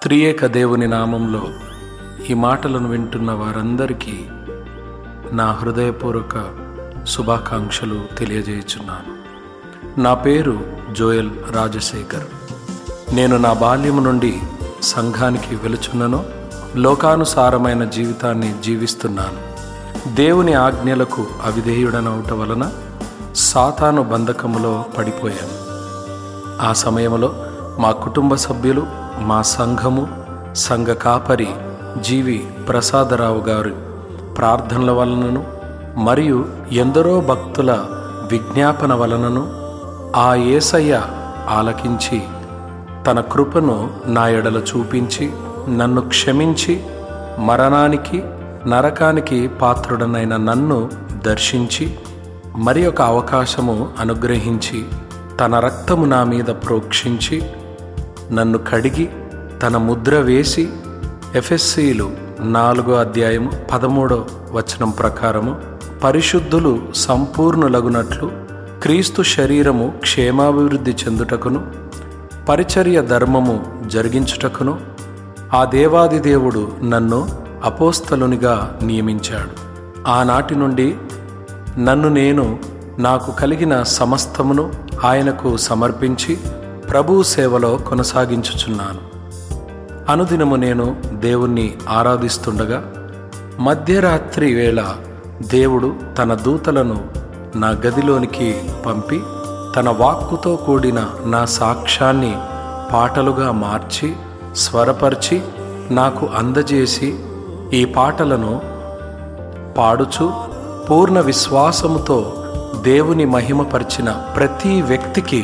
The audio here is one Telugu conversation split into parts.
త్రియేక దేవుని నామంలో ఈ మాటలను వింటున్న వారందరికీ నా హృదయపూర్వక శుభాకాంక్షలు తెలియజేయుచున్నాను నా పేరు జోయల్ రాజశేఖర్ నేను నా బాల్యము నుండి సంఘానికి వెలుచున్నను లోకానుసారమైన జీవితాన్ని జీవిస్తున్నాను దేవుని ఆజ్ఞలకు అవిధేయుడనవుట వలన సాతాను బంధకములో పడిపోయాను ఆ సమయంలో మా కుటుంబ సభ్యులు మా సంఘము సంఘ కాపరి జీవి ప్రసాదరావు గారు ప్రార్థనల వలనను మరియు ఎందరో భక్తుల విజ్ఞాపన వలనను ఆ యేసయ్య ఆలకించి తన కృపను నా ఎడల చూపించి నన్ను క్షమించి మరణానికి నరకానికి పాత్రుడనైన నన్ను దర్శించి మరి ఒక అవకాశము అనుగ్రహించి తన రక్తము నా మీద ప్రోక్షించి నన్ను కడిగి తన ముద్ర వేసి ఎఫ్ఎస్సీలు నాలుగో అధ్యాయము పదమూడో వచనం ప్రకారము పరిశుద్ధులు సంపూర్ణులగునట్లు క్రీస్తు శరీరము క్షేమాభివృద్ధి చెందుటకును పరిచర్య ధర్మము జరిగించుటకును ఆ దేవాది దేవుడు నన్ను అపోస్తలునిగా నియమించాడు ఆనాటి నుండి నన్ను నేను నాకు కలిగిన సమస్తమును ఆయనకు సమర్పించి ప్రభు సేవలో కొనసాగించుచున్నాను అనుదినము నేను దేవుణ్ణి ఆరాధిస్తుండగా మధ్యరాత్రి వేళ దేవుడు తన దూతలను నా గదిలోనికి పంపి తన వాక్కుతో కూడిన నా సాక్ష్యాన్ని పాటలుగా మార్చి స్వరపరిచి నాకు అందజేసి ఈ పాటలను పాడుచు పూర్ణ విశ్వాసముతో దేవుని మహిమపరిచిన ప్రతి వ్యక్తికి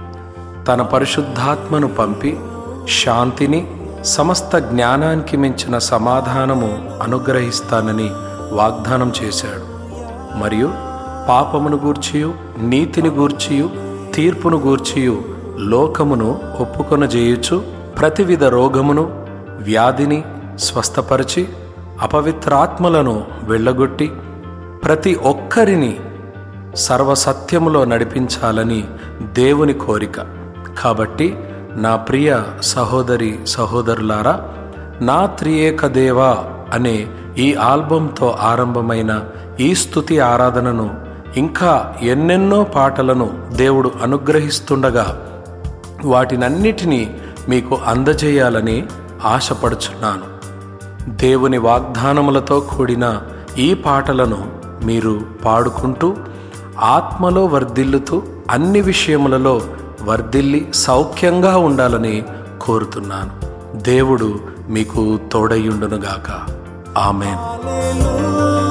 తన పరిశుద్ధాత్మను పంపి శాంతిని సమస్త జ్ఞానానికి మించిన సమాధానము అనుగ్రహిస్తానని వాగ్దానం చేశాడు మరియు పాపమును గూర్చియు నీతిని గూర్చియు తీర్పును గూర్చియు లోకమును ఒప్పుకొనజేయుచు ప్రతివిధ రోగమును వ్యాధిని స్వస్థపరిచి అపవిత్రాత్మలను వెళ్ళగొట్టి ప్రతి ఒక్కరిని సర్వసత్యములో నడిపించాలని దేవుని కోరిక కాబట్టి నా ప్రియ సహోదరి సహోదరులారా నా త్రియేక దేవా అనే ఈ ఆల్బంతో ఆరంభమైన ఈ స్థుతి ఆరాధనను ఇంకా ఎన్నెన్నో పాటలను దేవుడు అనుగ్రహిస్తుండగా వాటినన్నిటినీ మీకు అందజేయాలని ఆశపడుచున్నాను దేవుని వాగ్దానములతో కూడిన ఈ పాటలను మీరు పాడుకుంటూ ఆత్మలో వర్ధిల్లుతూ అన్ని విషయములలో వర్ధిల్లి సౌఖ్యంగా ఉండాలని కోరుతున్నాను దేవుడు మీకు తోడయ్యుండునుగాక ఆమెన్